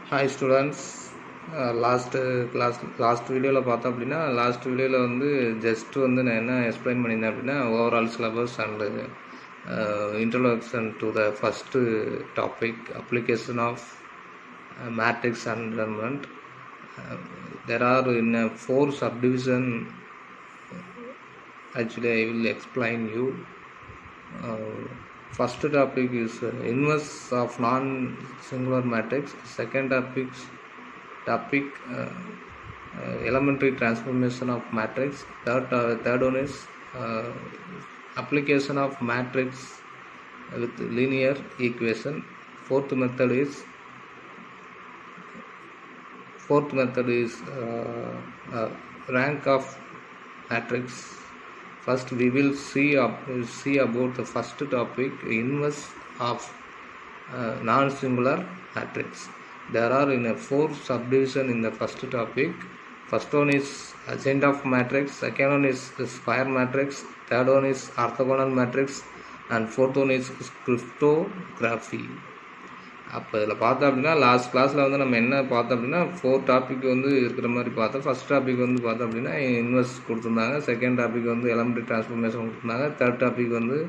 Hi students last class last வீடியோவில் பார்த்தோம் அப்படின்னா லாஸ்ட் வீடியோவில் வந்து ஜஸ்ட் வந்து நான் என்ன எக்ஸ்பிளைன் பண்ணியிருந்தேன் அப்படின்னா overall syllabus and introduction to the first topic application of matrix and element there are in four subdivision actually I will explain you. Uh, first topic is uh, inverse of non-singular matrix. Second topic topic uh, uh, elementary transformation of matrix. Third uh, third one is uh, application of matrix with linear equation. Fourth method is fourth method is uh, uh, rank of matrix first we will see up, see about the first topic inverse of uh, non-singular matrix there are in a four subdivision in the first topic first one is adjoint of matrix second one is the square matrix third one is orthogonal matrix and fourth one is cryptography அப்போ இதில் பார்த்தோம் அப்படின்னா last கிளாஸில் வந்து நம்ம என்ன பார்த்தோம் அப்படின்னா ஃபோர் டாபிக் வந்து இருக்கிற மாதிரி பார்த்தோம் ஃபஸ்ட் டாபிக் வந்து பார்த்தோம் அப்படின்னா இன்வெஸ்ட் கொடுத்துருந்தாங்க செகண்ட் டாபிக் வந்து எலமெண்ட்ரி டிரான்ஸ்ஃபர்மேஷன் கொடுத்துருந்தாங்க தேர்ட் டாபிக் வந்து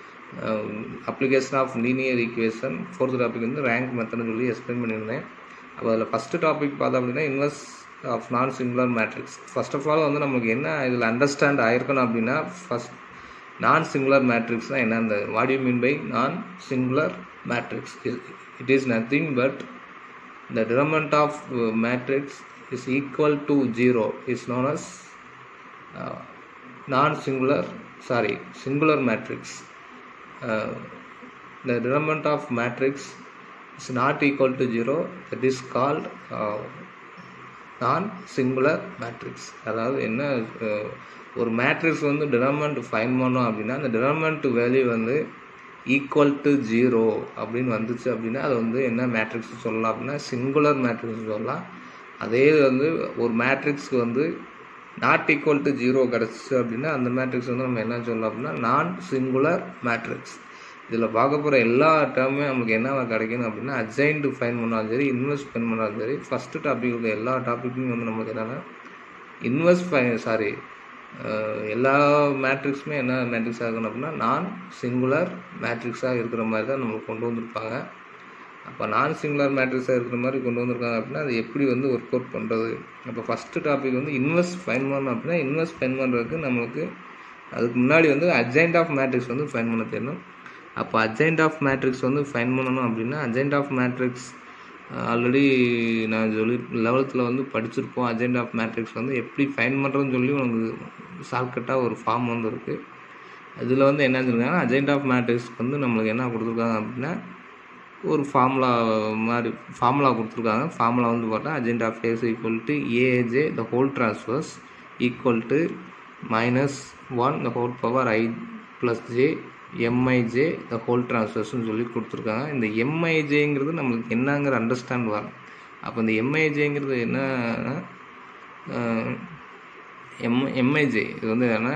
application of linear equation fourth topic வந்து ரேங்க் மெத்தட்னு சொல்லி எக்ஸ்பிளைன் பண்ணியிருந்தேன் அப்போ அதில் ஃபஸ்ட்டு டாபிக் பார்த்தோம் அப்படின்னா இன்வெஸ்ட் of non singular matrix first of all வந்து நமக்கு என்ன இதில் அண்டர்ஸ்டாண்ட் ஆயிருக்கணும் அப்படின்னா ஃபஸ்ட் நான் சிங்குலர் மேட்ரிக்ஸ்னால் என்ன அந்த what you mean by non singular matrix it is nothing but the determinant of uh, matrix is equal to 0 is known as uh, non-singular sorry singular matrix uh, the determinant of matrix is not equal to 0 that is called uh, non singular matrix அதாவது என்ன ஒரு matrix வந்து டினர்மெண்ட் fine பண்ணோம் அப்படின்னா அந்த determinant value வந்து equal to zero அப்படின்னு வந்துச்சு அப்படின்னா அது வந்து என்ன மேட்ரிக்ஸ் சொல்லலாம் அப்படின்னா சிங்குலர் மேட்ரிக்ஸ் சொல்லலாம் அதே வந்து ஒரு மேட்ரிக்ஸ்க்கு வந்து நாட் ஈக்குவல் டு ஜீரோ கிடச்சிச்சு அப்படின்னா அந்த மேட்ரிக்ஸ் வந்து நம்ம என்ன சொல்லலாம் அப்படின்னா நான் சிங்குலர் மேட்ரிக்ஸ் இதில் பார்க்க போகிற எல்லா டேர்மே நமக்கு என்ன கிடைக்கணும் அப்படின்னா அஜைன்டு ஃபைன் பண்ணாலும் சரி இன்வெஸ்ட் ஃபைன் பண்ணாலும் சரி ஃபஸ்ட்டு டாபிக் உள்ள எல்லா டாப்பிக்குமே வந்து நமக்கு என்னென்னா இன்வெஸ்ட் ஃபை சாரி எல்லா மேட்ரிக்ஸுமே என்ன மேட்ரிக்ஸாக இருக்கணும் அப்படின்னா நான் சிங்குலர் மேட்ரிக்ஸாக இருக்கிற மாதிரி தான் நம்மளுக்கு கொண்டு வந்திருப்பாங்க அப்போ நான் சிங்குலர் மேட்ரிக்ஸாக இருக்கிற மாதிரி கொண்டு வந்திருக்காங்க அப்படின்னா அது எப்படி வந்து ஒர்க் அவுட் பண்ணுறது அப்போ ஃபஸ்ட்டு டாபிக் வந்து இன்வெஸ்ட் ஃபைன் பண்ணணும் அப்படின்னா இன்வெஸ்ட் ஃபைன் பண்ணுறதுக்கு நம்மளுக்கு அதுக்கு முன்னாடி வந்து அஜெண்ட் ஆஃப் மேட்ரிக்ஸ் வந்து ஃபைன் பண்ண தெரியணும் அப்போ அஜெண்ட் ஆஃப் மேட்ரிக்ஸ் வந்து ஃபைன் பண்ணணும் அப்படின்னா அஜெண்ட் ஆஃப் மேட்ரிக்ஸ் ஆல்ரெடி நான் சொல்லி லெவல்த்தில் வந்து படிச்சிருப்போம் அஜெண்ட் ஆஃப் மேட்ரிக்ஸ் வந்து எப்படி ஃபைன் பண்ணுறதுன்னு சொல்லி உனக்கு ஷார்ட்கட்டாக ஒரு ஃபார்ம் வந்து இருக்குது இதில் வந்து என்ன சொல்லியிருக்காங்கன்னா அஜெண்ட் ஆஃப் மேட்ரிக்ஸ்க்கு வந்து நம்மளுக்கு என்ன கொடுத்துருக்காங்க அப்படின்னா ஒரு ஃபார்முலா மாதிரி ஃபார்முலா கொடுத்துருக்காங்க ஃபார்முலா வந்து பார்த்தா adjoint of A's equal to AJ the whole transpose equal to minus one the whole power I plus J MIJ the whole ட்ரான்ஸ்ஃபர்ஸ்னு சொல்லி கொடுத்துருக்காங்க இந்த எம்ஐஜேங்கிறது நம்மளுக்கு என்னங்கிற அண்டர்ஸ்டாண்ட் வரும் அப்போ இந்த எம்ஐஜேங்கிறது என்ன எம் எம்ஐஜே இது வந்து என்னென்னா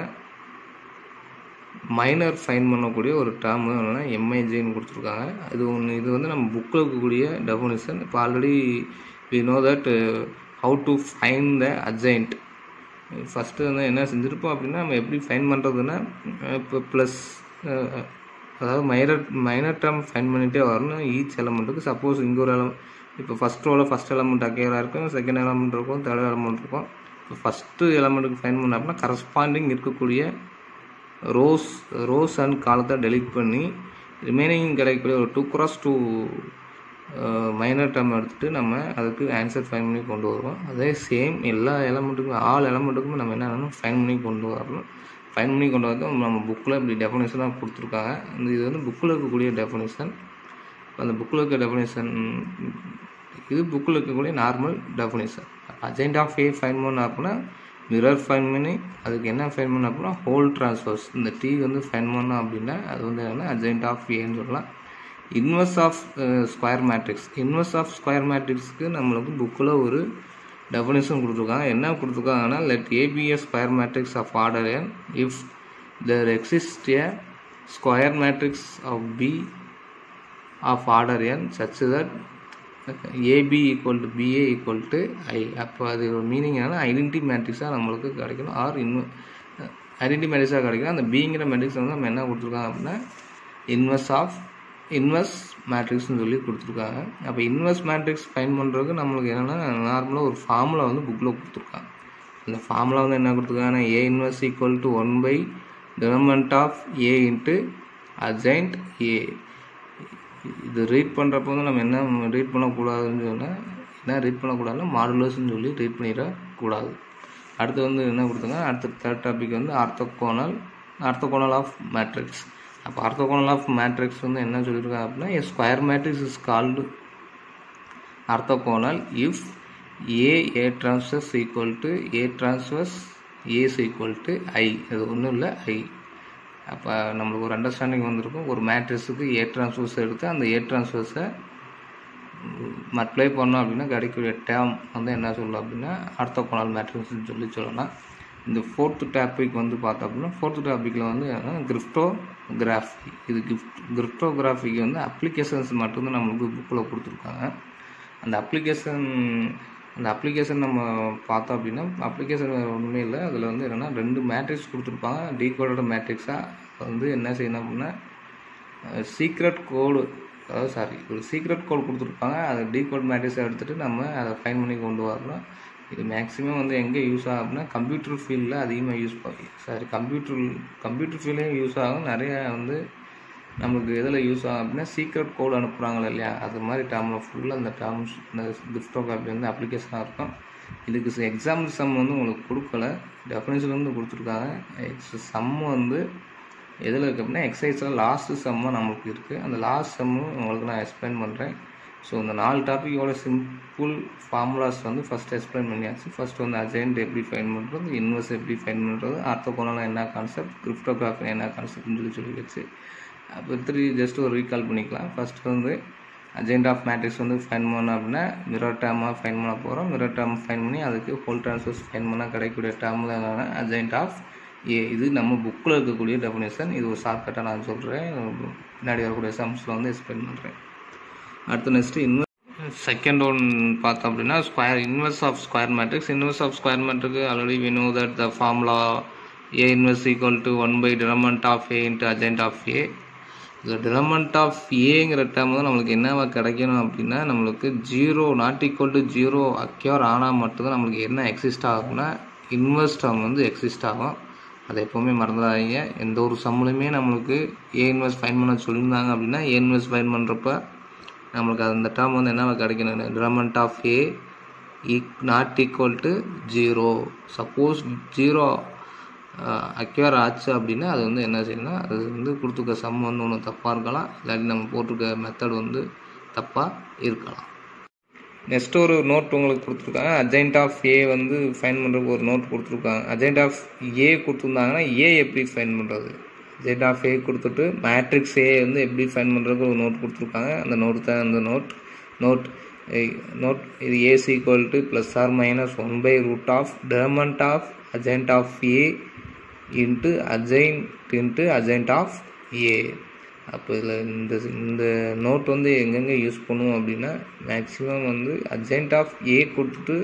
மைனர் ஃபைன் பண்ணக்கூடிய ஒரு டேர்மு என்னென்னா எம்ஐஜேன்னு கொடுத்துருக்காங்க இது ஒன்று இது வந்து நம்ம புக்கில் இருக்கக்கூடிய டெஃபினிஷன் இப்போ already we know that how to find the adjoint first வந்து என்ன செஞ்சுருப்போம் அப்படின்னா நம்ம எப்படி ஃபைன் பண்ணுறதுன்னா இப்போ ப்ளஸ் அதாவது மைனர் மைனர் டேர்ம் ஃபைன் பண்ணிகிட்டே வரணும் ஈச் எலமெண்ட்டுக்கு சப்போஸ் இங்கே ஒரு எலம் இப்போ ஃபஸ்ட் ரோவில் ஃபஸ்ட் எலமெண்ட் அக்கேராக இருக்கும் செகண்ட் எலமெண்ட் இருக்கும் தேர்ட் எலமெண்ட் இருக்கும் இப்போ ஃபஸ்ட்டு எலமெண்ட்டுக்கு ஃபைன் பண்ண அப்படின்னா கரஸ்பாண்டிங் இருக்கக்கூடிய ரோஸ் ரோஸ் அண்ட் காலத்தை டெலிட் பண்ணி ரிமைனிங் கிடைக்கக்கூடிய ஒரு two cross two minor term எடுத்துகிட்டு நம்ம அதுக்கு ஆன்சர் ஃபைன் பண்ணி கொண்டு வருவோம் அதே சேம் எல்லா எலமெண்ட்டுக்கும் ஆல் எலமெண்ட்டுக்குமே நம்ம என்ன ஃபைன் பண்ணி கொண்டு வரணும் ஃபைன் பண்ணி கொண்டு வந்து நம்ம புக்கில் இப்படி டெஃபனேஷனாக கொடுத்துருக்காங்க அந்த இது வந்து புக்கில் இருக்கக்கூடிய டெஃபனேஷன் அந்த புக்கில் இருக்க டெஃபனேஷன் இது புக்கில் இருக்கக்கூடிய normal definition adjoint of A find பண்ண அப்படின்னா மிரர் ஃபைன் பண்ணி அதுக்கு என்ன ஃபைன் பண்ண அப்படின்னா ஹோல் ட்ரான்ஸ்ஃபர்ஸ் இந்த டி வந்து ஃபைன் பண்ணோம் அப்படின்னா அது வந்து என்னென்னா அஜெண்ட் ஆஃப் ஏன்னு சொல்லலாம் inverse of square matrix inverse of square மேட்ரிக்ஸ்க்கு நம்மளுக்கு புக்கில் ஒரு டெஃபினேஷன் கொடுத்துருக்காங்க என்ன கொடுத்துருக்காங்கன்னா let A be square matrix of order n if there exist a square matrix of B of order n such that AB equal to BA equal to I அப்போ அது ஒரு மீனிங் என்னன்னா ஐடென்டி மேட்ரிக்ஸாக நம்மளுக்கு கிடைக்கணும் ஆர் இன்னும் ஐடென்டி மேட்ரிக்ஸாக கிடைக்கணும் அந்த பிங்கிற மேட்ரிக்ஸ் வந்து நம்ம என்ன கொடுத்துருக்காங்க அப்படின்னா இன்வெர்ஸ் ஆஃப் இன்வெர்ஸ் மேட்ரிக்ஸ்னு சொல்லி கொடுத்துருக்காங்க அப்போ இன்வெர்ஸ் மேட்ரிக்ஸ் ஃபைன் பண்ணுறதுக்கு நம்மளுக்கு என்னென்னா நார்மலாக ஒரு ஃபார்முலா வந்து புக்கில் கொடுத்துருக்காங்க அந்த ஃபார்முலா வந்து என்ன கொடுத்துருக்காங்கன்னா A inverse equal to one by determinant of A into adjoint A இது ரீட் பண்ணுறப்போ வந்து நம்ம என்ன ரீட் பண்ணக்கூடாதுன்னு சொன்னால் என்ன ரீட் பண்ணக்கூடாதுன்னா மாடுலர்ஸ்னு சொல்லி ரீட் பண்ணிடக்கூடாது அடுத்து வந்து என்ன கொடுத்தாங்க அடுத்த தேர்ட் டாபிக் வந்து ஆர்த்தோகோனல் ஆர்த்தோகோனல் ஆஃப் மேட்ரிக்ஸ் அப்போ ஆர்த்தோகோனல் ஆஃப் மேட்ரிக்ஸ் வந்து என்ன சொல்லியிருக்காங்க அப்படின்னா A square matrix is called orthogonal if A A transverse equal to A transverse A's equal to I அது ஒன்றும் இல்லை ஐ அப்போ நம்மளுக்கு ஒரு அண்டர்ஸ்டாண்டிங் வந்திருக்கும் ஒரு மேட்ரிக்ஸுக்கு ஏ ட்ரான்ஸ்வர்ஸ் எடுத்து அந்த ஏ ட்ரான்ஸ்வர்ஸை மல்டிப்ளை பண்ணோம் அப்படின்னா கிடைக்கக்கூடிய டேர்ம் வந்து என்ன சொல்லலாம் அப்படின்னா ஆர்த்தோகோனல் மேட்ரிக்ஸ்னு சொல்லி சொல்லலாம் இந்த ஃபோர்த்து டாபிக் வந்து பார்த்தோம் அப்படின்னா ஃபோர்த்து டாப்பிக்கில் வந்து கிரிப்டோகிராஃபி இது கிஃப்ட் கிரிப்டோகிராஃபிக்கு வந்து அப்ளிகேஷன்ஸ் மட்டும்தான் நம்மளுக்கு புக்கில் கொடுத்துருக்காங்க அந்த அப்ளிகேஷன் அந்த அப்ளிகேஷன் நம்ம பார்த்தோம் அப்படின்னா அப்ளிகேஷன் ஒன்றுமே இல்லை அதில் வந்து என்னென்னா ரெண்டு மேட்ரிக்ஸ் கொடுத்துருப்பாங்க டீகோடட் மேட்ரிக்ஸாக வந்து என்ன செய்யணும் அப்படின்னா சீக்ரெட் கோடு அதாவது சாரி ஒரு சீக்ரெட் கோட் கொடுத்துருப்பாங்க அதை டீகோட் மேட்ரிக்ஸை எடுத்துகிட்டு நம்ம அதை ஃபைன் பண்ணி கொண்டு வரணும் இது மேக்ஸிமம் வந்து எங்கே யூஸ் ஆகும் அப்படின்னா கம்ப்யூட்டர் ஃபீல்டில் அதிகமாக யூஸ் பண்ணி சாரி கம்ப்யூட்டர் கம்ப்யூட்டர் ஃபீல்ட்லேயும் யூஸ் ஆகும் நிறைய வந்து நமக்கு எதில் யூஸ் ஆகும் அப்படின்னா சீக்ரெட் கோடு அனுப்புகிறாங்களே இல்லையா அது மாதிரி டேர்மில் ஃபுல்லாக அந்த டேர்ம்ஸ் இந்த கிஃப்டோ காப்பி வந்து அப்ளிகேஷனாக இருக்கும் இதுக்கு எக்ஸாம்பிள் சம் வந்து உங்களுக்கு கொடுக்கல டெஃபினேஷன் வந்து கொடுத்துருக்காங்க எக்ஸ் சம் வந்து எதில் இருக்குது அப்படின்னா எக்ஸசைஸில் லாஸ்ட்டு செம்மாக நம்மளுக்கு இருக்குது அந்த லாஸ்ட் செம்மு உங்களுக்கு நான் எக்ஸ்பிளைன் பண்ணுறேன் ஸோ இந்த நாலு டாப்பிக்கோட சிம்பிள் ஃபார்முலாஸ் வந்து ஃபஸ்ட் எக்ஸ்பிளைன் பண்ணியாச்சு ஃபஸ்ட் வந்து அஜெண்ட் எப்படி ஃபைன் பண்ணுறது இன்வெர்ஸ் எப்படி ஃபைன் பண்ணுறது ஆர்த்தோகோனல் என்ன கான்செப்ட் கிரிப்டோகிராஃபி என்ன கான்செப்ட்னு சொல்லி சொல்லி வச்சு அப்போ த்ரீ ஜஸ்ட் ஒரு ரீகால் பண்ணிக்கலாம் ஃபஸ்ட் வந்து அஜெண்ட் ஆஃப் மேட்ரிக்ஸ் வந்து ஃபைன் பண்ணோம் அப்படின்னா மிரர் டேர்மாக ஃபைன் பண்ண போகிறோம் மிரர் டேர்ம் ஃபைன் பண்ணி அதுக்கு ஹோல் ட்ரான்ஸ்ஃபர்ஸ் ஃபைன் பண்ணால் கிடைக்கக்கூடிய டேர்ம் தான் என்னென்னா அஜெண்ட் ஆஃப் ஏ இது நம்ம புக்கில் இருக்கக்கூடிய டெஃபினேஷன் இது ஒரு ஷார்ட்கட்டாக நான் சொல்கிறேன் பின்னாடி வரக்கூடிய சம்ஸில் வந்து எக்ஸ்பிளைன் பண்ணுறேன் அடுத்து நெக்ஸ்ட்டு இன்வெர்ஸ் செகண்ட் ஒன் பார்த்தோம் அப்படின்னா square inverse of square matrix inverse of square மேட்ரிக்கு already we know that the formula A inverse equal to one by determinant of A into adjoint of A இதில் determinant of ஏங்கிற term வந்து நம்மளுக்கு என்னவா கிடைக்கணும் அப்படின்னா நம்மளுக்கு zero not equal to zero occur ஆனால் மட்டும்தான் நம்மளுக்கு என்ன எக்ஸிஸ்ட் ஆகும்னா இன்வெர்ஸ் டேர்ம் வந்து எக்ஸிஸ்ட் ஆகும் அதை எப்போவுமே மறந்துடாதீங்க எந்த ஒரு சம்முலையுமே நம்மளுக்கு ஏ இன்வெஸ்ட் ஃபைன் பண்ண சொல்லியிருந்தாங்க அப்படின்னா ஏ இன்வெஸ்ட் ஃபைன் பண்ணுறப்ப நம்மளுக்கு அந்த டேர்ம் வந்து என்னவா கிடைக்கணும் டினமெண்ட் ஆஃப் ஏ ஈக் not equal to zero suppose zero occur ஆச்சு அப்படின்னா அது வந்து என்ன செய்யணும்னா அது வந்து கொடுத்துருக்க சம் வந்து ஒன்று தப்பாக இருக்கலாம் இல்லாட்டி நம்ம போட்டிருக்க மெத்தட் வந்து தப்பாக இருக்கலாம் நெக்ஸ்ட் ஒரு நோட் உங்களுக்கு கொடுத்துருக்காங்க அஜெண்ட் ஆஃப் ஏ வந்து ஃபைன் பண்ணுறதுக்கு ஒரு நோட் கொடுத்துருக்காங்க அஜெண்ட் ஆஃப் ஏ கொடுத்துருந்தாங்கன்னா ஏ எப்படி ஃபைன் பண்ணுறது அஜெண்ட் ஆஃப் ஏ கொடுத்துட்டு மேட்ரிக்ஸ் ஏ வந்து எப்படி ஃபைன் பண்ணுறதுக்கு ஒரு நோட் கொடுத்துருக்காங்க அந்த நோட் தான் அந்த நோட் நோட் நோட் இது A's equal to plus or minus one by root of determinant of adjoint of A into adjoint into adjoint of A அப்போ இதில் இந்த இந்த நோட் வந்து எங்கெங்கே யூஸ் பண்ணுவோம் அப்படின்னா மேக்ஸிமம் வந்து அஜெண்ட் ஆஃப் ஏ கொடுத்துட்டு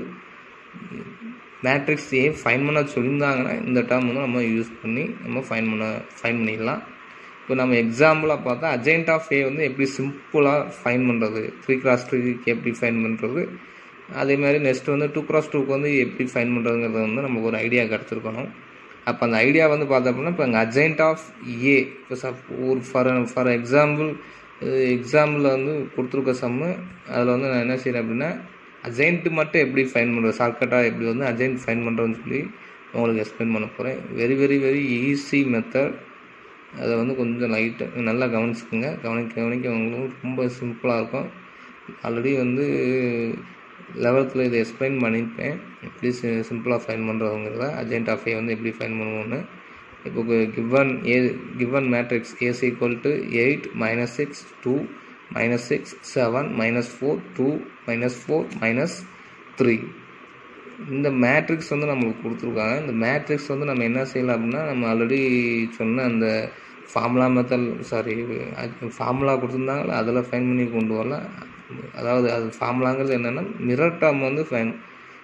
மேட்ரிக்ஸ் ஏ ஃபைன் பண்ண சொல்லியிருந்தாங்கன்னா இந்த டேர்ம் வந்து நம்ம யூஸ் பண்ணி நம்ம ஃபைன் பண்ண ஃபைன் பண்ணிடலாம் இப்போ நம்ம எக்ஸாம்பிளாக பார்த்தா அஜெண்ட் ஆஃப் ஏ வந்து எப்படி சிம்பிளாக ஃபைன் பண்ணுறது த்ரீ கிராஸ் த்ரீக்கு எப்படி ஃபைன் பண்ணுறது அதே மாதிரி நெக்ஸ்ட் வந்து டூ கிராஸ் டூக்கு வந்து எப்படி ஃபைன் பண்ணுறதுங்கிறது வந்து நமக்கு ஒரு ஐடியா கிடச்சிருக்கணும் அப்போ அந்த ஐடியா வந்து பார்த்தோம் அப்படின்னா இப்போ அங்கே அஜெண்ட் ஆஃப் ஏ இப்போ சப் ஒரு ஃபார் ஃபார் எக்ஸாம்பிள் எக்ஸாம்பிளில் வந்து கொடுத்துருக்க சம்மு அதில் வந்து நான் என்ன செய்கிறேன் அப்படின்னா அஜெண்ட் மட்டும் எப்படி ஃபைன் பண்ணுறது ஷார்ட்கட்டாக எப்படி வந்து அஜெண்ட் ஃபைன் பண்ணுறதுன்னு சொல்லி உங்களுக்கு எக்ஸ்பிளைன் பண்ண போகிறேன் very very very easy method அதை வந்து கொஞ்சம் லைட்டாக நல்லா கவனிச்சுக்கோங்க கவனிக்க கவனிக்க உங்களுக்கு ரொம்ப சிம்பிளாக இருக்கும் ஆல்ரெடி வந்து லெவல்த்தில் இதை எக்ஸ்பிளைன் பண்ணியிருப்பேன் எப்படி சிம்பிளாக ஃபைன் பண்ணுறவங்கிறத அஜெண்ட் ஆஃப் ஏ வந்து எப்படி ஃபைன் பண்ணுவோன்னு இப்போ given A given matrix A's equal to eight minus six two minus six seven minus four two minus four minus three இந்த மேட்ரிக்ஸ் வந்து நம்மளுக்கு கொடுத்துருக்காங்க இந்த மேட்ரிக்ஸ் வந்து நம்ம என்ன செய்யலாம் அப்படின்னா நம்ம ஆல்ரெடி சொன்ன அந்த ஃபார்முலா மெத்தட் சாரி ஃபார்முலா கொடுத்துருந்தாங்களா அதில் ஃபைன் பண்ணி கொண்டு வரலாம் அதாவது அது ஃபார்முலாங்கிறது என்னென்னா மிரர் டேர்ம் வந்து ஃபைன்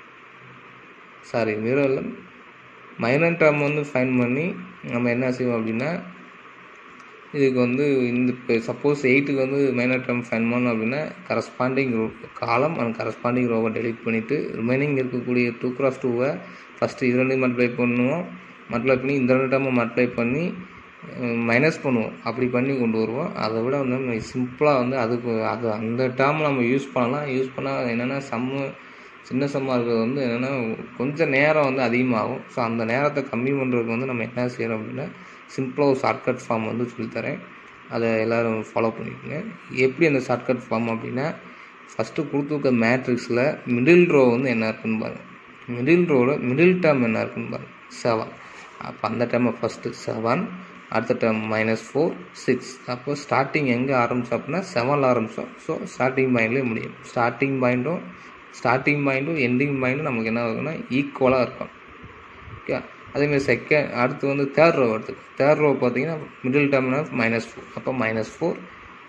சாரி மிரரில் மைனர் டேர்ம் வந்து ஃபைன் பண்ணி நம்ம என்ன செய்வோம் அப்படின்னா இதுக்கு வந்து இந்த இப்போ சப்போஸ் எயிட்டுக்கு வந்து மைனர் டேர்ம் ஃபைன் பண்ணோம் அப்படின்னா corresponding row column and corresponding ரோவை டெலிட் பண்ணிவிட்டு ரிமைனிங் இருக்கக்கூடிய டூ கிராஸ் டூவை ஃபஸ்ட்டு இது ரெண்டையும் மல்டிப்ளை பண்ணுவோம் மல்டிப்ளை பண்ணி இந்த ரெண்டு டேர்மை மல்டிப்ளை பண்ணி மைனஸ் பண்ணுவோம் அப்படி பண்ணி கொண்டு வருவோம் அதை விட வந்து நம்ம சிம்பிளாக வந்து அதுக்கு அது அந்த டேர்ம் நம்ம யூஸ் பண்ணலாம் யூஸ் பண்ணால் என்னென்னா சம்மு சின்ன சம்மாக இருக்கிறது வந்து என்னென்னா கொஞ்சம் நேரம் வந்து அதிகமாகும் ஸோ அந்த நேரத்தை கம்மி பண்ணுறதுக்கு வந்து நம்ம என்ன செய்கிறோம் அப்படின்னா சிம்பிளாக ஒரு ஷார்ட்கட் ஃபார்ம் வந்து சொல்லித்தரேன் அதை எல்லோரும் ஃபாலோ பண்ணிக்கோங்க எப்படி அந்த ஷார்ட்கட் ஃபார்ம் அப்படின்னா ஃபஸ்ட்டு கொடுத்துருக்க மேட்ரிக்ஸில் மிடில் ரோ வந்து என்ன இருக்குன்னு பாருங்கள் மிடில் ரோவில் மிடில் டேர்ம் என்ன இருக்குன்னு பாருங்கள் செவன் அப்போ அந்த டேர்மை ஃபஸ்ட்டு செவன் அடுத்த டேர்ம் மைனஸ் ஃபோர் சிக்ஸ் அப்போ ஸ்டார்டிங் எங்கே ஆரம்பிச்சோம் அப்படின்னா செவனில் ஆரம்பித்தோம் ஸோ ஸ்டார்டிங் பாயிண்ட்லேயே முடியும் ஸ்டார்டிங் பாயிண்ட்டும் ஸ்டார்டிங் பாயிண்ட்டும் எண்டிங் பாயிண்ட்டும் நமக்கு என்ன ஆகுதுன்னா ஈக்குவலாக இருக்கும் ஓகே அதேமாதிரி செகண்ட் அடுத்து வந்து தேர்ட் ரோ எடுத்து தேர்ட் ரோ பார்த்தீங்கன்னா மிடில் டேர்ம்னா மைனஸ் ஃபோர் அப்போ minus four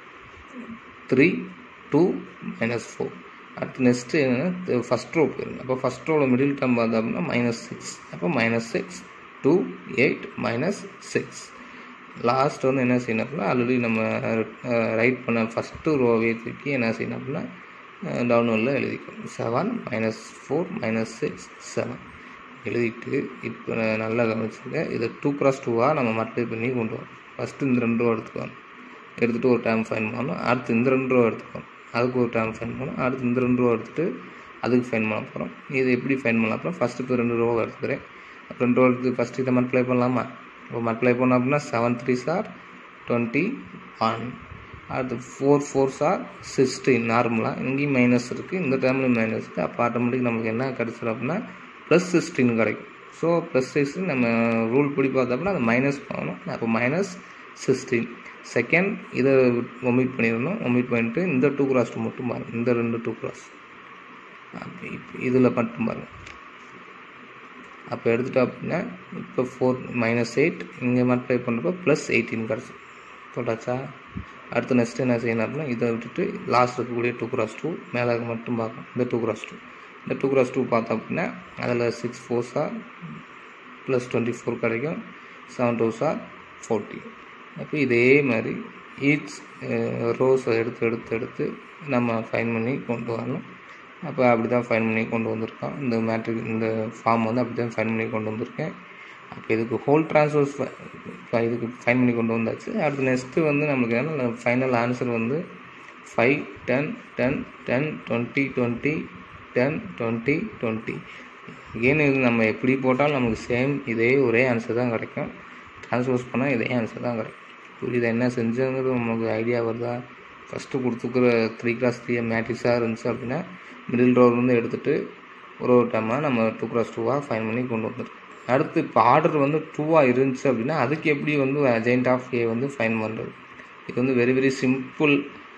three two minus four அடுத்து நெக்ஸ்ட்டு என்னென்னா ஃபஸ்ட் ரோ போயிருங்க அப்போ ஃபஸ்ட் ரோவில் மிடில் டேர்ம் பார்த்தோம் அப்படின்னா மைனஸ் சிக்ஸ் அப்போ minus six two eight minus six last வந்து என்ன செய்யணும் அப்படின்னா ஆல்ரெடி நம்ம ரைட் பண்ண ஃபஸ்ட்டு ரோவே தூக்கி என்ன செய்யணும் அப்படின்னா டவுன்லோடில் எழுதிக்கணும் seven minus four minus six seven எழுதிட்டு இப்போ நல்லா கவனிச்சுங்க இதை டூ க்ராஸ் டூவாக நம்ம மல்டிப்ளை பண்ணி கொண்டு வரோம் ஃபஸ்ட்டு இந்த ரெண்டு ரூபா எடுத்துக்கணும் எடுத்துகிட்டு ஒரு டைம் ஃபைன் பண்ணணும் அடுத்து இந்த ரெண்டு ரூபா எடுத்துக்கணும் அதுக்கு ஒரு டைம் ஃபைன் பண்ணணும் அடுத்து இந்த ரெண்டு ரூபா எடுத்துகிட்டு அதுக்கு ஃபைன் பண்ண போகிறோம் இது எப்படி ஃபைன் பண்ணலாம் அப்புறம் ஃபஸ்ட்டு இப்போ ரெண்டு ரூபா எடுத்துக்கிறேன் ரெண்டு ரூபா எடுத்து ஃபஸ்ட்டு இதை மல்டிப்ளை பண்ணலாமா இப்போ மல்டிப்ளை பண்ணோம் அப்படின்னா seven three are twenty one அடுத்து ஃபோர் ஃபோர் சார் சிக்ஸ்டீன் நார்மலாக இங்கேயும் மைனஸ் இருக்குது இந்த டைம்லையும் மைனஸ் இருக்குது அப்போ ஆட்டோமேட்டிக் நமக்கு என்ன கிடச்சிடும் அப்படின்னா ப்ளஸ் சிக்ஸ்டீன் கிடைக்கும் ஸோ ப்ளஸ் சிக்ஸ்டீன் நம்ம ரூல் படி பார்த்தோம்னா அது மைனஸ் பண்ணணும் அப்போ மைனஸ் சிக்ஸ்டீன் செகண்ட் இதை ஒமிட் பண்ணிடணும் ஒமிட் பண்ணிட்டு இந்த டூ கிராஸ் டூ மட்டும் பாருங்கள் இந்த ரெண்டு டூ கிராஸ் அப்போ இப்போ இதில் மட்டும் பாருங்கள் அப்போ எடுத்துட்டோம் அப்படின்னா இப்போ ஃபோர் மைனஸ் எயிட் இங்கே மல்டிப்ளை பண்ணுறப்போ ப்ளஸ் எயிட்டீன் கிடச்சி போட்டாச்சா அடுத்து நெக்ஸ்ட் என்ன செய்யணும் அப்படின்னா இதை விட்டுட்டு லாஸ்ட் இருக்கக்கூடிய டூ கிராஸ் டூ மேலே மட்டும் பார்க்கணும் இந்த டூ கிராஸ் டூ இந்த டூ கிராஸ் டூ பார்த்தோம் அப்படின்னா அதில் six four are plus twenty four கிடைக்கும் செவன் டூ சார் ஃபோர்ட்டி அப்போ இதே மாதிரி ஈச் ரோஸை எடுத்து எடுத்து எடுத்து நம்ம ஃபைன் பண்ணி கொண்டு வரணும் அப்போ அப்படி தான் ஃபைன் பண்ணி கொண்டு வந்திருக்கோம் இந்த மேட்ரிக் இந்த ஃபார்ம் வந்து அப்படி தான் ஃபைன் பண்ணி கொண்டு வந்திருக்கேன் அப்போ இதுக்கு ஹோல் ட்ரான்ஸ்ஃபர்ஸ் இதுக்கு ஃபைன் பண்ணி கொண்டு வந்தாச்சு அடுத்து நெக்ஸ்ட்டு வந்து நமக்கு என்ன ஃபைனல் ஆன்சர் வந்து five ten ten ten twenty twenty ten twenty twenty ஏன்னு இது நம்ம எப்படி போட்டாலும் நமக்கு சேம் இதே ஒரே ஆன்சர் தான் கிடைக்கும் ட்ரான்ஸ்ஃபர்ஸ் பண்ணால் இதே ஆன்சர் தான் கிடைக்கும் புரியுது என்ன செஞ்சோங்கிறது நமக்கு ஐடியா வருதா ஃபஸ்ட்டு கொடுத்துக்கிற த்ரீ கிளாஸ் த்ரீ மேட்ரிக்ஸாக இருந்துச்சு அப்படின்னா மிடில் ரோலேருந்து எடுத்துகிட்டு ஒரு ஒரு டைமாக நம்ம டூ கிளாஸ் டூவாக ஃபைன் பண்ணி கொண்டு வந்துருக்கோம் அடுத்து இப்போ ஆர்டர் வந்து டூவாக இருந்துச்சு அப்படின்னா அதுக்கு எப்படி வந்து அஜெண்ட் ஆஃப் ஏ வந்து ஃபைன் பண்ணுறது இது வந்து வெரி வெரி சிம்பிள்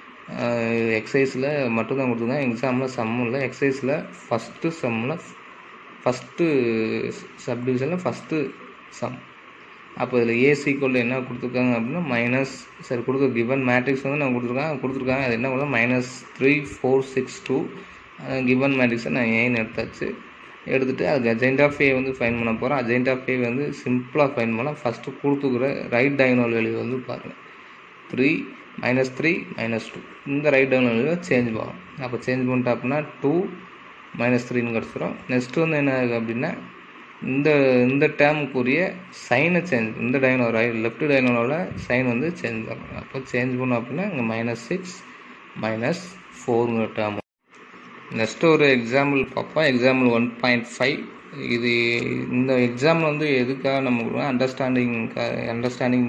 எக்ஸசைஸில் மட்டும்தான் கொடுத்துருக்காங்க எக்ஸாமில் சம்மும் இல்லை எக்ஸசைஸில் ஃபஸ்ட்டு சம்மில் ஃபஸ்ட்டு சப்டிவிஷனில் ஃபஸ்ட்டு சம் அப்போ இதில் ஏ சீக்வல் என்ன கொடுத்துருக்காங்க அப்படின்னா மைனஸ் சரி கொடுக்க கிவன் மேட்ரிக்ஸ் வந்து நான் கொடுத்துருக்காங்க கொடுத்துருக்காங்க அது என்ன பண்ண minus three four six two given மேட்ரிக்ஸை நான் ஏன்னு எடுத்தாச்சு எடுத்துகிட்டு அதுக்கு அஜெண்ட் ஆஃப் ஏ வந்து ஃபைன் பண்ண போகிறோம் அஜெண்ட் ஆஃப் ஏ வந்து சிம்பிளாக ஃபைன் பண்ணலாம் ஃபஸ்ட்டு கொடுத்துக்கிற ரைட் டயனல் வேல்யூ வந்து பாருங்கள் three minus three minus two இந்த ரைட் டயனல் வேல்யூ சேஞ்ச் பண்ணும் அப்போ சேஞ்ச் பண்ணிட்டோம் அப்படின்னா டூ மைனஸ் த்ரீன்னு கிடச்சிரும் நெக்ஸ்ட்டு வந்து என்ன ஆகுது அப்படின்னா இந்த இந்த டேமுக்குரிய சைனை சேஞ்ச் இந்த டைனோ ரைட் லெஃப்ட் டைனோட சைன் வந்து சேஞ்ச் பண்ணணும் அப்போ சேஞ்ச் பண்ணோம் அப்படின்னா இங்கே மைனஸ் சிக்ஸ் மைனஸ் ஃபோருங்கிற டேம் நெக்ஸ்ட் ஒரு எக்ஸாம்பிள் பார்ப்போம் எக்ஸாம்பிள் ஒன் பாயிண்ட் ஃபைவ் இது இந்த எக்ஸாம்பிள் வந்து எதுக்காக நமக்கு அண்டர்ஸ்டாண்டிங் அண்டர்ஸ்டாண்டிங்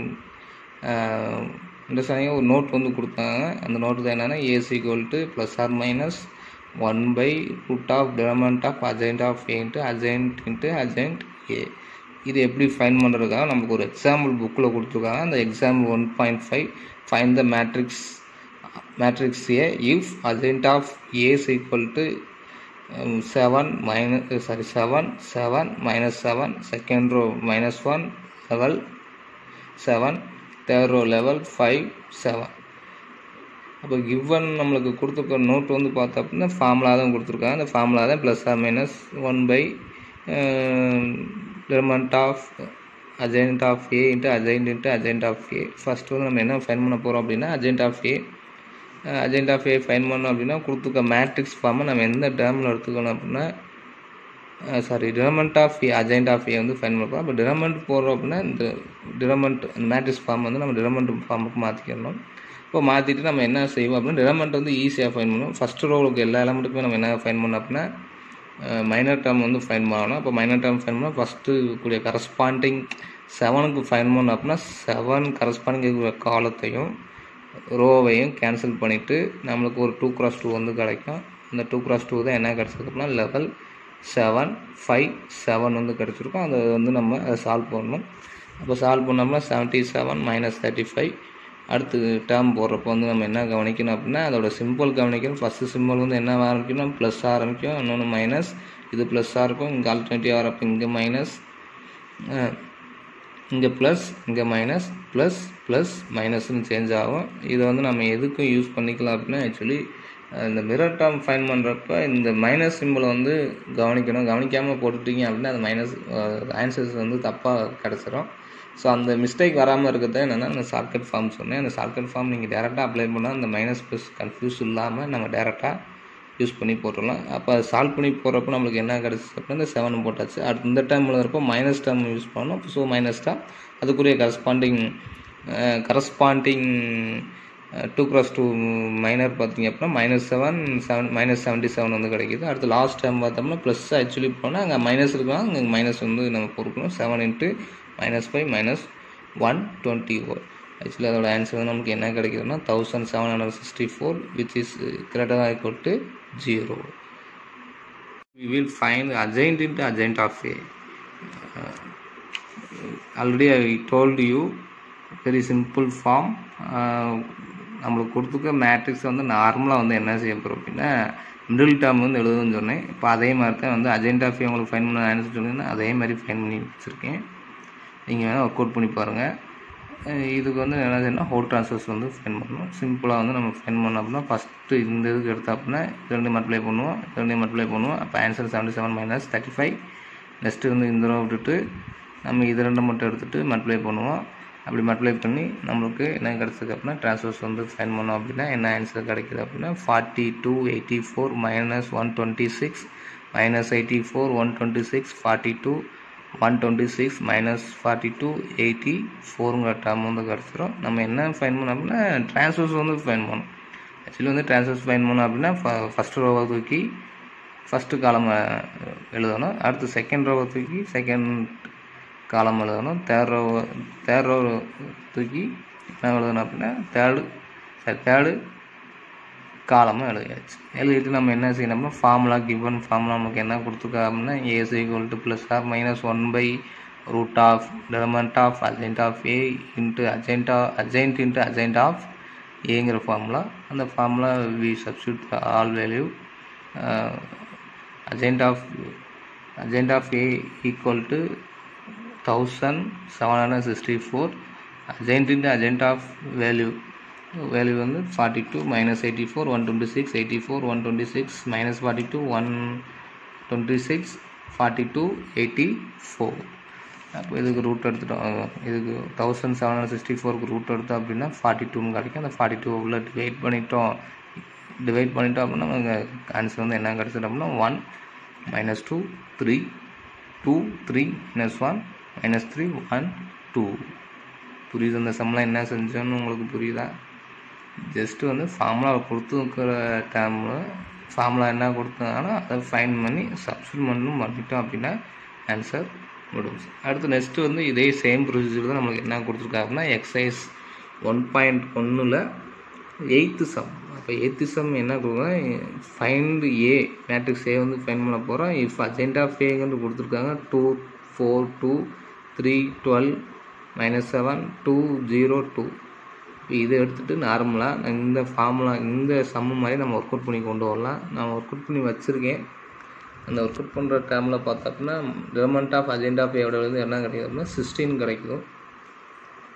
அண்டர்ஸ்டாண்டிங் ஒரு நோட் வந்து கொடுத்தாங்க அந்த நோட்டு தான் என்னென்னா A's equal to plus or minus one by root of determinant of adjoint of A into adjoint into adjoint A இது எப்படி ஃபைன் பண்ணுறதுக்காக நமக்கு ஒரு எக்ஸாம்பிள் புக்கில் கொடுத்துருக்காங்க அந்த example one point five find the matrix matrix A if adjoint of A is equal to seven minus sorry seven seven minus seven second row minus one eleven seven third row eleven five seven அப்போ given நம்மளுக்கு கொடுத்துருக்க note வந்து பார்த்தோம் அப்படின்னா formula தான் கொடுத்துருக்காங்க அந்த formula தான் plus or minus one by determinant of adjoint of A into adjoint into adjoint of A first வந்து நம்ம என்ன ஃபைன் பண்ண போகிறோம் அப்படின்னா adjoint of A adjoint of A find பண்ணோம் அப்படின்னா கொடுத்துருக்க மேட்ரிக்ஸ் ஃபார்மை நம்ம எந்த டேர்மில் எடுத்துக்கணும் அப்படின்னா sorry determinant of A adjoint of A வந்து ஃபைன் பண்ணுறோம் அப்போ டிரமெண்ட் போடுறோம் அப்படின்னா இந்த டிரமெண்ட் அந்த மேட்ரிக்ஸ் ஃபார்ம் வந்து நம்ம டிரமெண்ட் ஃபார்முக்கு மாற்றிக்கணும் இப்போ மாற்றிட்டு நம்ம என்ன செய்வோம் அப்படின்னா டிரமெண்ட் வந்து ஈஸியாக ஃபைன் பண்ணுவோம் ஃபஸ்ட்டு ரோவுக்கு எல்லா எலமெண்ட்டுக்குமே நம்ம என்ன ஃபைன் பண்ணோம் அப்படின்னா மைனர் டேர்ம் வந்து ஃபைன் பண்ணணும் அப்போ மைனர் டேர்ம் ஃபைன் பண்ணால் ஃபஸ்ட்டு கூடிய கரஸ்பாண்டிங் செவனுக்கு ஃபைன் பண்ணோம் அப்படின்னா செவன் கரஸ்பாண்டிங் இருக்கிற காலத்தையும் ரோவையும் கேன்சல் பண்ணிவிட்டு நம்மளுக்கு ஒரு டூ கிராஸ் டூ வந்து கிடைக்கும் அந்த டூ கிராஸ் டூ தான் என்ன கிடச்சிருக்கு அப்படின்னா லெவல் செவன் ஃபைவ் செவன் வந்து கிடச்சிருக்கும் அதை வந்து நம்ம அதை சால்வ் பண்ணணும் அப்போ சால்வ் பண்ணோம்னா seventy seven minus thirty five அடுத்து டேர்ம் போடுறப்போ வந்து நம்ம என்ன கவனிக்கணும் அப்படின்னா அதோட சிம்பிள் கவனிக்கணும் ஃபஸ்ட்டு சிம்பிள் வந்து என்ன ஆரம்பிக்கணும் ப்ளஸ் ஆரம்பிக்கும் இன்னொன்று மைனஸ் இது ப்ளஸ்ஸாக இருக்கும் இங்கே ஆல்டர்னேட்டிவ் ஆகிறப்ப இங்கே மைனஸ் இங்கே ப்ளஸ் இங்கே மைனஸ் ப்ளஸ் ப்ளஸ் மைனஸ்னு சேஞ்ச் ஆகும் இதை வந்து நம்ம எதுக்கும் யூஸ் பண்ணிக்கலாம் அப்படின்னா ஆக்சுவலி இந்த மிரர் டேர்ம் ஃபைன் பண்ணுறப்ப இந்த மைனஸ் சிம்பிளை வந்து கவனிக்கணும் கவனிக்காமல் போட்டுட்டீங்க அப்படின்னா அந்த மைனஸ் ஆன்சர்ஸ் வந்து தப்பாக கிடச்சிரும் ஸோ அந்த மிஸ்டேக் வராமல் இருக்கிறது என்னென்னா அந்த ஷார்ட்கட் ஃபார்ம் சொன்னேன் அந்த ஷார்ட்கட் ஃபார்ம் நீங்கள் டேரெக்டாக அப்ளை பண்ணால் அந்த மைனஸ் ப்ளஸ் கன்ஃபியூஸ் இல்லாமல் நம்ம டேரெக்டாக யூஸ் பண்ணி போட்டுடலாம் அப்போ அதை சால்வ் பண்ணி போடுறப்போ நம்மளுக்கு என்ன கிடச்சிச்சு அப்படின்னா இந்த செவன் போட்டாச்சு அடுத்து இந்த டைம் எழுதுறப்போ மைனஸ் டேர்ம் யூஸ் பண்ணணும் ஸோ மைனஸ் டேர்ம் அதுக்குரிய corresponding corresponding two cross two minor பார்த்தீங்க அப்படின்னா minus seven seven minus seventy seven வந்து கிடைக்கிது அடுத்து லாஸ்ட் டைம் பார்த்தோம்னா ப்ளஸ் ஆக்சுவலி போனால் அங்கே மைனஸ் இருக்கலாம் அங்கே மைனஸ் வந்து நம்ம பொறுக்கணும் seven into minus five minus one twenty four actually அதோட ஆன்சர் வந்து நமக்கு என்ன கிடைக்குதுன்னா thousand seven hundred sixty four which is greater equal to zero we will find adjoint into adjoint of A. Uh, already I told you very simple form. Uh, நம்மளுக்கு கொடுத்துருக்க matrix வந்து நார்மலாக வந்து என்ன செய்ய போகிறோம் அப்படின்னா மிடில் டேர்ம் வந்து எழுதுன்னு சொன்னேன் இப்போ அதே மாதிரி தான் வந்து அஜெண்ட் ஆஃப் உங்களுக்கு ஃபைன் பண்ண ஆன்சர் சொன்னீங்கன்னா அதே மாதிரி ஃபைன் பண்ணி வச்சுருக்கேன் நீங்கள் வேணால் ஒர்க் அவுட் பண்ணி பாருங்கள் இதுக்கு வந்து என்ன செய்யணும் ஹோல் ட்ரான்ஸ்ஃபர்ஸ் வந்து ஃபைன் பண்ணணும் சிம்பிளாக வந்து நம்ம ஃபைன் பண்ணோம் அப்படின்னா ஃபஸ்ட்டு இந்த இதுக்கு எடுத்தோம் அப்படின்னா இது ரெண்டு மல்டிப்ளை பண்ணுவோம் இது ரெண்டு மல்டிப்ளை பண்ணுவோம் அப்போ answer seventy seven minus thirty five next வந்து இந்த ரோ விட்டுட்டு நம்ம இது ரெண்டு மட்டும் எடுத்துகிட்டு மல்டிப்ளை பண்ணுவோம் அப்படி மல்டிப்ளை பண்ணி நம்மளுக்கு என்ன கிடச்சிருக்கு அப்படின்னா ட்ரான்ஸ்ஃபர்ஸ் வந்து ஃபைன் பண்ணோம் அப்படின்னா என்ன ஆன்சர் கிடைக்குது அப்படின்னா forty two eighty four minus one twenty six minus eighty four one twenty six forty two one twenty six minus forty two eighty ஃபோருங்கிற டேர்ம் வந்து கிடச்சிரும் நம்ம என்ன ஃபைன் பண்ணோம் அப்படின்னா ட்ரான்ஸ்ஃபர்ஸ் வந்து ஃபைன் பண்ணணும் ஆக்சுவலி வந்து ட்ரான்ஸ்ஃபர்ஸ் ஃபைன் பண்ணோம் அப்படின்னா ஃபஸ்ட்டு ரோவை தூக்கி ஃபஸ்ட்டு காலம் எழுதணும் அடுத்து செகண்ட் ரோவை தூக்கி செகண்ட் காலம் எழுதணும் தேர்ட் ரோ தேர்ட் ரோ தூக்கி என்ன எழுதணும் அப்படின்னா தேர்டு தேர்டு காலமும் எழுதியாச்சு எழுதிட்டு நம்ம என்ன செய்யணும்னா ஃபார்முலா கிவன் ஃபார்முலா நமக்கு என்ன கொடுத்துருக்கா அப்படின்னா A's equal to plus or minus one by root of determinant of adjoint of A into adjoint of adjoint into adjoint of ஏங்கிற ஃபார்முலா அந்த formula we substitute all value adjoint of adjoint of A equal to thousand seven hundred sixty four adjoint into adjoint of value value வந்து forty two minus eighty four one twenty six eighty four one twenty six minus forty two one twenty six forty two eighty four அப்போ இதுக்கு root எடுத்துட்டோம் இதுக்கு thousand seven hundred sixty ஃபோருக்கு root எடுத்தோம் அப்படின்னா forty டூன்னு கிடைக்கும் அந்த ஃபார்ட்டி டூ உள்ள டிவைட் பண்ணிட்டோம் டிவைட் பண்ணிட்டோம் அப்படின்னா நமக்கு ஆன்சர் வந்து என்ன கிடச்சிடும் அப்படின்னா one minus two three two three minus one minus three one two புரியுது அந்த சம்லாம் என்ன செஞ்சோன்னு உங்களுக்கு புரியுதா ஜஸ்ட்டு வந்து ஃபார்முலா கொடுத்துருக்கிற டேர்மில் ஃபார்முலா என்ன கொடுத்தாங்கன்னா அதை ஃபைன் பண்ணி சப்ஸ்டியூட் பண்ணிட்டோம் அப்படின்னா ஆன்சர் முடிஞ்சு அடுத்து நெக்ஸ்ட்டு வந்து இதே சேம் ப்ரொசீஜர் தான் நம்மளுக்கு என்ன கொடுத்துருக்காங்கன்னா எக்ஸசைஸ் ஒன் பாயிண்ட் ஒன்றில் எயித்து சம் அப்போ எயித்து சம் என்ன கொடுக்குறோம் ஃபைண்ட் ஏ மேட்ரிக்ஸ் ஏ வந்து ஃபைன் பண்ண போகிறோம் இஃப் அஜெண்ட் ஆஃப் ஏங்கன்னு கொடுத்துருக்காங்க two four two three twelve minus seven two zero two இதை எடுத்துகிட்டு நார்மலாக இந்த ஃபார்முலா இந்த சம்மு மாதிரி நம்ம ஒர்க் அவுட் பண்ணி கொண்டு வரலாம் நான் ஒர்க் அவுட் பண்ணி வச்சுருக்கேன் அந்த ஒர்க் அவுட் பண்ணுற டைமில் பார்த்தோம்னா கவர்மெண்ட் ஆஃப் அஜெண்ட் ஆஃப் எவ்வளோ வந்து என்ன கிடைக்குது அப்படின்னா சிக்ஸ்டீன் கிடைக்கும்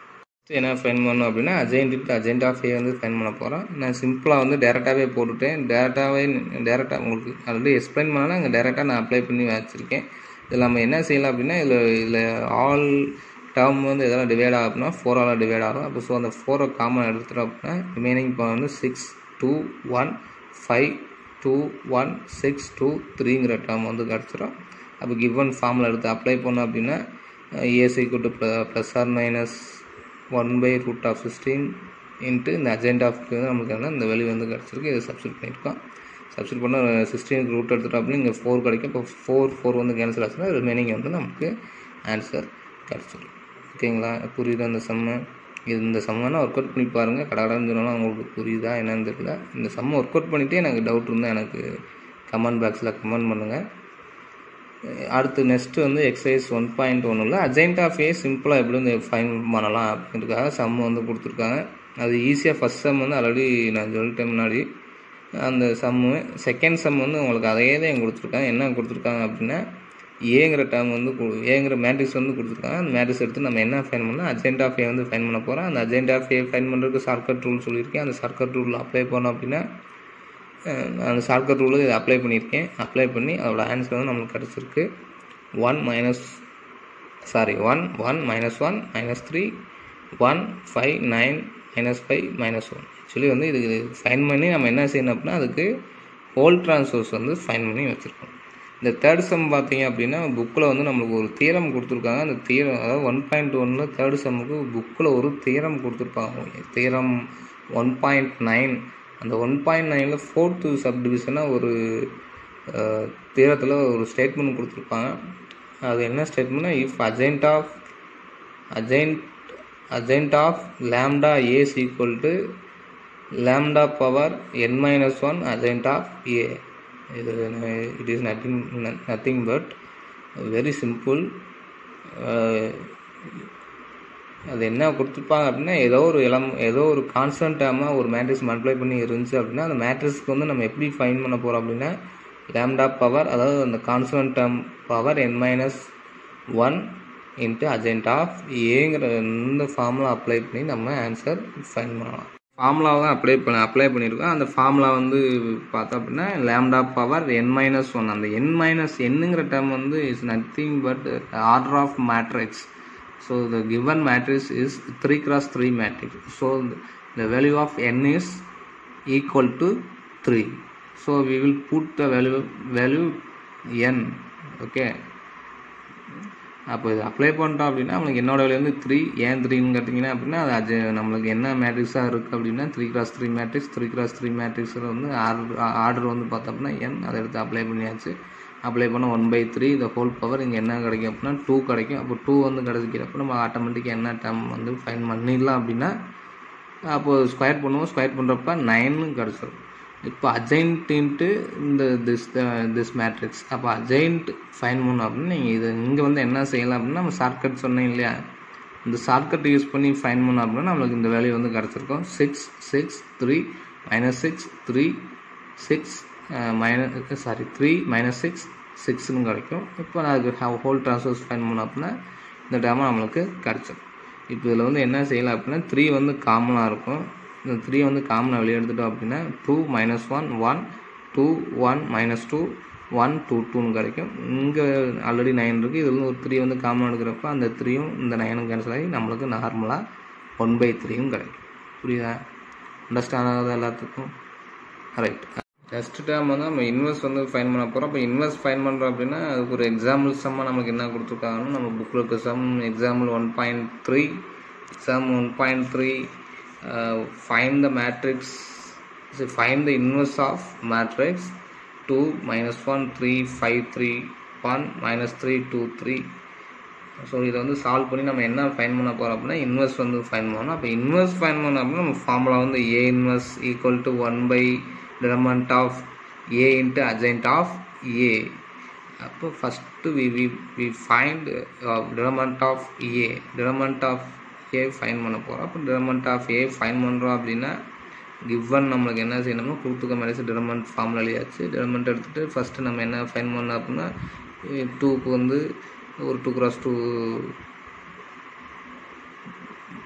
என்ன ஃபைன் பண்ணணும் அப்படின்னா அஜெண்ட் அஜெண்ட் ஆஃப் ஏ வந்து ஃபைன் பண்ண போகிறோம் நான் சிம்பிளாக வந்து டேரெக்டாகவே போட்டுட்டேன் டேரெக்டாகவே டேரெக்டாக உங்களுக்கு ஆல்ரெடி எக்ஸ்பிளைன் பண்ணாலும் அங்கே டேரெக்டாக நான் அப்ளை பண்ணி வச்சுருக்கேன் இதில் நம்ம என்ன செய்யலாம் அப்படின்னா இதில் இதில் ஆல் டேர்ம் வந்து எதெல்லாம் டிவைட் ஆகும் அப்படின்னா ஃபோரால் டிவைட் ஆகும் அப்போ ஸோ அந்த ஃபோரை காமன் எடுத்துட்டோம் அப்படின்னா ரிமைனிங் வந்து six two one five two one six two த்ரீங்கிற டேர்ம் வந்து கிடச்சிரும் அப்போ கிவன் ஃபார்மில் எடுத்து அப்ளை பண்ணோம் அப்படின்னா ஏசி கூட்டு plus or minus one by root of sixteen into இந்த அஜெண்ட் ஆஃப்க்கு வந்து நமக்கு என்ன இந்த வெளி வந்து கிடச்சிருக்கு இதை சப்ஸ்டியூட் பண்ணியிருக்கோம் சப்ஸ்டியூட் பண்ண சிக்ஸ்டீனுக்கு ரூட் எடுத்துட்டோம் அப்படின்னு இங்கே ஃபோர் கிடைக்கும் இப்போ ஃபோர் ஃபோர் வந்து கேன்சல் ஆச்சுன்னா ரிமைனிங் வந்து நமக்கு ஆன்சர் கிடச்சிடும் ஓகேங்களா புரியுதா இந்த செம்மு இது இந்த செம்மனை ஒர்க் அவுட் பண்ணி பாருங்கள் கடகடன்னு சொன்னாலும் உங்களுக்கு புரியுதா என்னன்னு தெரியல இந்த செம்மை ஒர்க் அவுட் பண்ணிவிட்டு எனக்கு டவுட் இருந்தால் எனக்கு கமெண்ட் பாக்ஸில் கமெண்ட் பண்ணுங்கள் அடுத்து நெக்ஸ்ட்டு வந்து எக்ஸசைஸ் ஒன் பாயிண்ட் ஒன்றில் அஜெண்ட் ஆஃப் ஏ சிம்பிளாக எப்படி வந்து ஃபைன் பண்ணலாம் அப்படின்றதுக்காக சம் வந்து கொடுத்துருக்காங்க அது ஈஸியாக ஃபஸ்ட் சம் வந்து ஆல்ரெடி நான் சொல்லிட்டேன் முன்னாடி அந்த சம்மு செகண்ட் சம் வந்து உங்களுக்கு அதையே தான் கொடுத்துருக்காங்க என்ன கொடுத்துருக்காங்க அப்படின்னா ஏங்கிற டேர்ம் வந்து ஏங்கிற மேட்ரிக்ஸ் வந்து கொடுத்துருக்காங்க அந்த மேட்ரிக்ஸ் எடுத்து நம்ம என்ன ஃபைன் பண்ணால் அஜெண்ட் ஆஃப் ஏ வந்து ஃபைன் பண்ண போகிறோம் அந்த அஜெண்ட் ஆஃப் ஏ ஃபைன் பண்ணுறதுக்கு ஷார்ட்கட் ரூல் சொல்லியிருக்கேன் அந்த ஷார்ட்கட் ரூல் அப்ளை பண்ணோம் அப்படின்னா அந்த ஷார்ட்கட் ரூலு இதை அப்ளை பண்ணியிருக்கேன் அப்ளை பண்ணி அதோட ஆன்சர் வந்து நம்மளுக்கு கிடச்சிருக்கு one minus sorry one one minus one minus three one five nine minus five minus one actually வந்து இதுக்கு ஃபைன் பண்ணி நம்ம என்ன செய்யணும் அப்படின்னா அதுக்கு ஹோல் ட்ரான்ஸ்ஃபர்ஸ் வந்து ஃபைன் பண்ணி வச்சுருக்கோம் இந்த தேர்ட் சம் பார்த்தீங்க அப்படின்னா புக்கில் வந்து நம்மளுக்கு ஒரு தீரம் கொடுத்துருக்காங்க அந்த தீரம் அதாவது ஒன் பாயிண்ட் ஒனில் தேர்ட் சம்முக்கு புக்கில் ஒரு தீரம் கொடுத்துருப்பாங்க தீரம் ஒன் பாயிண்ட் நைன் அந்த ஒன் பாயிண்ட் நைனில் ஃபோர்த்து சப் டிவிஷனாக ஒரு தீரத்தில் ஒரு ஸ்டேட்மெண்ட் கொடுத்துருப்பாங்க அது என்ன ஸ்டேட்மெண்ட்னா if adjoint of adjoint adjoint of lambda as equal to lambda power n minus one adjoint of A இது it is nothing nothing but very simple அது என்ன கொடுத்துருப்பாங்க அப்படின்னா ஏதோ ஒரு இளம் ஏதோ ஒரு கான்ஸ்டன்ட் டேர்மாக ஒரு மேட்ரிக்ஸ் மல்டிப்ளை பண்ணி இருந்துச்சு அப்படின்னா அந்த மேட்ரிக்ஸ்க்கு வந்து நம்ம எப்படி ஃபைன் பண்ண போகிறோம் அப்படின்னா லேம்டா பவர் அதாவது அந்த constant term power n minus one into adjoint of ஏங்கிற இந்த ஃபார்முலா அப்ளை பண்ணி நம்ம ஆன்சர் ஃபைன் பண்ணலாம் ஃபார்முலாவை தான் அப்ளை பண்ண அப்ளை பண்ணியிருக்கோம் அந்த ஃபார்முலா வந்து பார்த்தோம் அப்படின்னா lambda power n minus one அந்த என் மைனஸ் என்னங்கிற டேர்ம் வந்து is nothing but order of matrix so the given matrix is 3 cross 3 matrix so the value of n is equal to 3 so we will put the value value n okay அப்போ இது apply பண்ணிட்டோம் அப்படின்னா நம்மளுக்கு என்னோட value வந்து three ஏன் த்ரீன்னு கேட்டிங்கன்னா அப்படின்னா அது அது நம்மளுக்கு என்ன மேட்ரிக்ஸாக இருக்குது அப்படின்னா three cross three matrix three cross three மேட்ரிக்ஸில் வந்து ஆர்டர் ஆர்டர் வந்து பார்த்தோம்னா என் அதை எடுத்து அப்ளை பண்ணியாச்சு அப்ளை பண்ண ஒன் பை த்ரீ இந்த ஹோல் பவர் இங்கே என்ன கிடைக்கும் அப்படின்னா டூ கிடைக்கும் அப்போ டூ வந்து கிடைக்கிறப்ப நம்ம ஆட்டோமேட்டிக்காக என்ன டேம் வந்து ஃபைன் பண்ணிடலாம் அப்படின்னா அப்போது ஸ்கொயர் பண்ணுவோம் ஸ்கொயர் பண்ணுறப்ப நைன்னு கிடச்சிரும் இப்போ அஜைன்ட் இன்ட்டு இந்த திஸ் திஸ் மேட்ரிக்ஸ் அப்போ அஜைன்ட் ஃபைன் பண்ணோம் அப்படின்னா நீங்கள் இது இங்கே வந்து என்ன செய்யலாம் அப்படின்னா நம்ம ஷார்ட்கட் சொன்னேன் இல்லையா இந்த ஷார்ட்கட் யூஸ் பண்ணி ஃபைன் பண்ணோம் அப்படின்னா நம்மளுக்கு இந்த வேல்யூ வந்து கிடச்சிருக்கும் six six three minus six three six minus sorry three minus six சிக்ஸ்னு கிடைக்கும் இப்போ நான் அதுக்கு ஹோல் ட்ரான்ஸ்ஃபர்ஸ் ஃபைன் பண்ணோம் அப்படின்னா இந்த டேமாக நம்மளுக்கு கிடச்சிடும் இப்போ இதில் வந்து என்ன செய்யலாம் அப்படின்னா த்ரீ வந்து காமனாக இருக்கும் இந்த த்ரீ வந்து காமனாக வெளியே எடுத்துட்டோம் அப்படின்னா two minus one one two one minus two one two டூன்னு கிடைக்கும் இங்கே ஆல்ரெடி நைன் இருக்குது இதில் வந்து ஒரு த்ரீ வந்து காமனாக எடுக்கிறப்ப அந்த த்ரீயும் இந்த நைனும் கேன்சல் ஆகி நம்மளுக்கு நார்மலாக ஒன் பை த்ரீயும் கிடைக்கும் புரியுதா அண்டர்ஸ்டாண்ட் ஆகுது எல்லாத்துக்கும் ரைட் ஃபஸ்ட் டேர்ம் வந்து நம்ம இன்வெஸ்ட் வந்து ஃபைன் பண்ண போகிறோம் இப்போ இன்வெஸ்ட் ஃபைன் பண்ணுறோம் அப்படின்னா அதுக்கு ஒரு எக்ஸாம்பிள் சம்மாக நமக்கு என்ன கொடுத்துருக்காங்கன்னா நம்ம புக்கில் இருக்க sum example one point three sum one point three find the matrix find the இன்வெஸ்ட் of matrix two minus one three five three one minus three two three so இதை வந்து சால்வ் பண்ணி நம்ம என்ன ஃபைன் பண்ண போகிறோம் அப்படின்னா இன்வெஸ்ட் வந்து ஃபைன் பண்ணணும் அப்போ இன்வெஸ்ட் ஃபைன் பண்ணோம் அப்படின்னா நம்ம ஃபார்முலா வந்து ஏ இன்வெஸ்ட் equal to one by determinant of a into adjoint of a அப்போ first we we we find determinant of a determinant of a find பண்ண போகிறோம் அப்போ determinant of a ஃபைன் பண்ணுறோம் அப்படின்னா கிவன் நம்மளுக்கு என்ன செய்யணும்னா கொடுத்துக்க மேலே டிடர்மெண்ட் ஃபார்மில் எழுதியாச்சு டிடர்மெண்ட் எடுத்துகிட்டு ஃபஸ்ட்டு நம்ம என்ன ஃபைன் பண்ணோம் அப்படின்னா டூக்கு வந்து ஒரு two cross two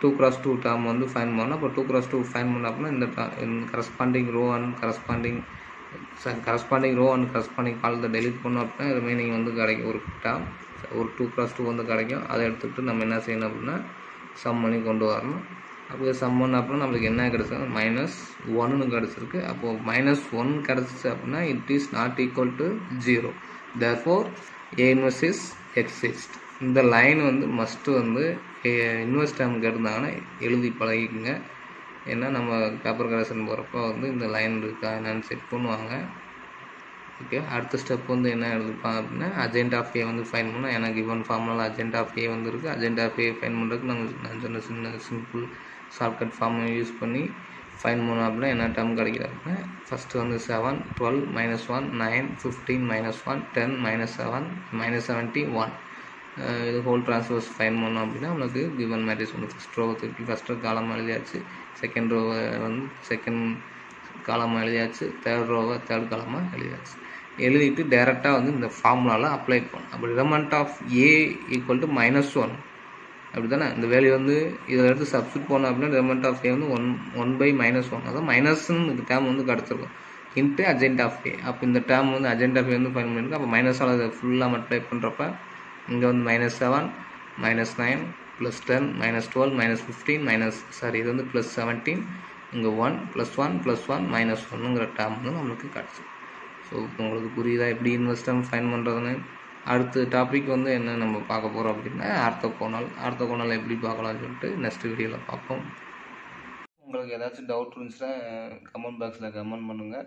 two cross two term வந்து ஃபைன் பண்ணோம் அப்போ டூ கிராஸ் டூ ஃபைன் பண்ண அப்படின்னா இந்த corresponding row and corresponding corresponding row and corresponding காலத்தை டெலிட் பண்ணோம் அப்படின்னா ரிமைனிங் வந்து கிடைக்கும் ஒரு டேர்ம் ஒரு டூ கிராஸ் டூ வந்து கிடைக்கும் அதை எடுத்துக்கிட்டு நம்ம என்ன செய்யணும் அப்படின்னா சம் பண்ணி கொண்டு வரணும் அப்போ சம் பண்ண அப்படின்னா நம்மளுக்கு என்ன கிடச்சிருக்கு மைனஸ் ஒன்னு கிடச்சிருக்கு அப்போது மைனஸ் ஒன் கிடச்சிச்சு அப்படின்னா it is not equal to zero therefore A இன்வெஸ்ட் இஸ் எக்ஸிஸ்ட் இந்த லைன் வந்து மஸ்ட்டு வந்து இன்வெஸ்ட் டைம் கேட்டிருந்தாங்கன்னா எழுதி பழகிக்குங்க ஏன்னா நம்ம பேப்பர் கரெக்ஷன் போகிறப்போ வந்து இந்த லைன் இருக்கா என்னன்னு செக் பண்ணுவாங்க ஓகே அடுத்த ஸ்டெப் வந்து என்ன எழுதிப்பாங்க அப்படின்னா அஜெண்ட் ஆஃப் ஏ வந்து ஃபைன் பண்ணால் எனக்கு இவன் ஃபார்முலா அஜெண்ட் ஆஃப் ஏ வந்து இருக்குது அஜெண்ட் ஆஃப் ஏ ஃபைன் பண்ணுறதுக்கு நம்ம நான் சொன்ன சின்ன சிம்பிள் ஷார்ட்கட் ஃபார்மை யூஸ் பண்ணி ஃபைன் பண்ணோம் அப்படின்னா என்ன டேர்ம் கிடைக்குது அப்படின்னா ஃபஸ்ட்டு வந்து seven twelve minus one nine fifteen minus one ten minus seven minus seventy one இது ஹோல் ட்ரான்ஸ்ஃபர்ஸ் ஃபைன் பண்ணோம் அப்படின்னா நம்மளுக்கு கிவன் மேட்ரிக்ஸ் வந்து ஃபஸ்ட் ரோவை தூக்கி ஃபஸ்ட்டு காலம் எழுதியாச்சு செகண்ட் ரோவை வந்து செகண்ட் காலமாக எழுதியாச்சு தேர்ட் ரோவை தேர்ட் காலமாக எழுதியாச்சு எழுதிட்டு டேரெக்டாக வந்து இந்த ஃபார்முலாவில் அப்ளை பண்ணும் அப்போ element of A equal to minus one அப்படி தானே இந்த வேல்யூ வந்து இதில் எடுத்து சப்ஸ்டியூட் பண்ணோம் அப்படின்னா ரிலமெண்ட் ஆஃப் ஏ வந்து one one by minus one அதாவது மைனஸ்ன்னு டேம் வந்து கிடச்சிருக்கும் இன்ட்டு அஜெண்ட் ஆஃப் ஏ அப்போ இந்த டேம் வந்து அஜெண்ட் ஆஃப் ஏ வந்து ஃபைன் பண்ணியிருக்கு அப்போ மைனஸால் அதை ஃபுல்லாக மல்டிப்ளை பண்ணுறப்ப இங்கே வந்து minus seven minus nine plus ten minus twelve minus fifteen minus sorry இது வந்து ப்ளஸ் செவன்டீன் இங்கே one plus one plus one minus ஒன்னுங்கிற டேர்ம் வந்து நம்மளுக்கு கிடச்சி ஸோ உங்களுக்கு புரியுதா எப்படி இன்வெஸ்டம் ஃபைன் பண்ணுறதுன்னு அடுத்த டாபிக் வந்து என்ன நம்ம பார்க்க போகிறோம் அப்படின்னா ஆர்த்தோ கோணல் ஆர்த்தோ கோணல் எப்படி பார்க்கலாம்னு சொல்லிட்டு நெக்ஸ்ட் வீடியோவில் பார்ப்போம் உங்களுக்கு ஏதாச்சும் டவுட் இருந்துச்சுன்னா கமெண்ட் பாக்ஸில் கமெண்ட் பண்ணுங்கள்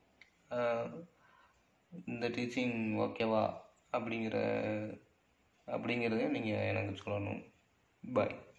இந்த டீச்சிங் ஓகேவா அப்படிங்கிற அப்படிங்கிறத நீங்கள் எனக்கு சொல்லணும் பாய்